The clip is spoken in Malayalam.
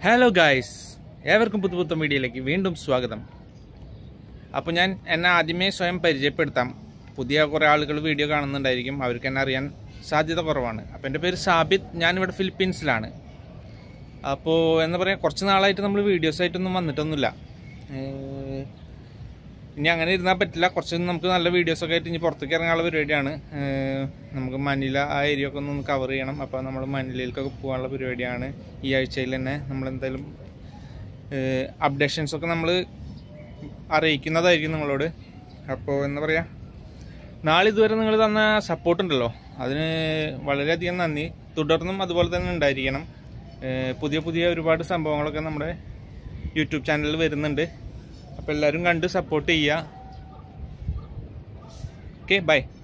ഹലോ ഗായ്സ് ഏവർക്കും പുതു പുത്തൻ വീഡിയോയിലേക്ക് വീണ്ടും സ്വാഗതം അപ്പോൾ ഞാൻ എന്നെ ആദ്യമേ സ്വയം പരിചയപ്പെടുത്താം പുതിയ കുറേ ആളുകൾ വീഡിയോ കാണുന്നുണ്ടായിരിക്കും അവർക്ക് എന്നെ അറിയാൻ സാധ്യത കുറവാണ് അപ്പോൾ എൻ്റെ പേര് സാബിത് ഞാനിവിടെ ഫിലിപ്പീൻസിലാണ് അപ്പോൾ എന്താ പറയുക കുറച്ച് നാളായിട്ട് നമ്മൾ വീഡിയോസ് ആയിട്ടൊന്നും വന്നിട്ടൊന്നുമില്ല ഏഹ് ഇനി അങ്ങനെ ഇരുന്നാൽ പറ്റില്ല കുറച്ച് നമുക്ക് നല്ല വീഡിയോസ് ഒക്കെ ആയിട്ട് ഇനി പുറത്തേക്ക് ഇറങ്ങാനുള്ള പരിപാടിയാണ് ഏഹ് നമുക്ക് മനില ആ ഏരിയ ഒക്കെ ഒന്ന് കവർ ചെയ്യണം അപ്പോൾ നമ്മൾ മനിലയിലേക്കൊക്കെ പോകാനുള്ള പരിപാടിയാണ് ഈ ആഴ്ചയിൽ തന്നെ നമ്മൾ എന്തായാലും അപ്ഡേഷൻസ് ഒക്കെ നമ്മൾ അറിയിക്കുന്നതായിരിക്കും നിങ്ങളോട് അപ്പോൾ എന്താ പറയുക നാളെ ഇതുവരെ നിങ്ങൾ തന്ന സപ്പോർട്ട് ഉണ്ടല്ലോ അതിന് വളരെയധികം നന്ദി തുടർന്നും അതുപോലെ തന്നെ ഉണ്ടായിരിക്കണം ഏഹ് പുതിയ പുതിയ ഒരുപാട് സംഭവങ്ങളൊക്കെ നമ്മുടെ യൂട്യൂബ് ചാനലിൽ വരുന്നുണ്ട് അപ്പോൾ എല്ലാവരും കണ്ട് സപ്പോർട്ട് ചെയ്യുക ഓക്കെ ബൈ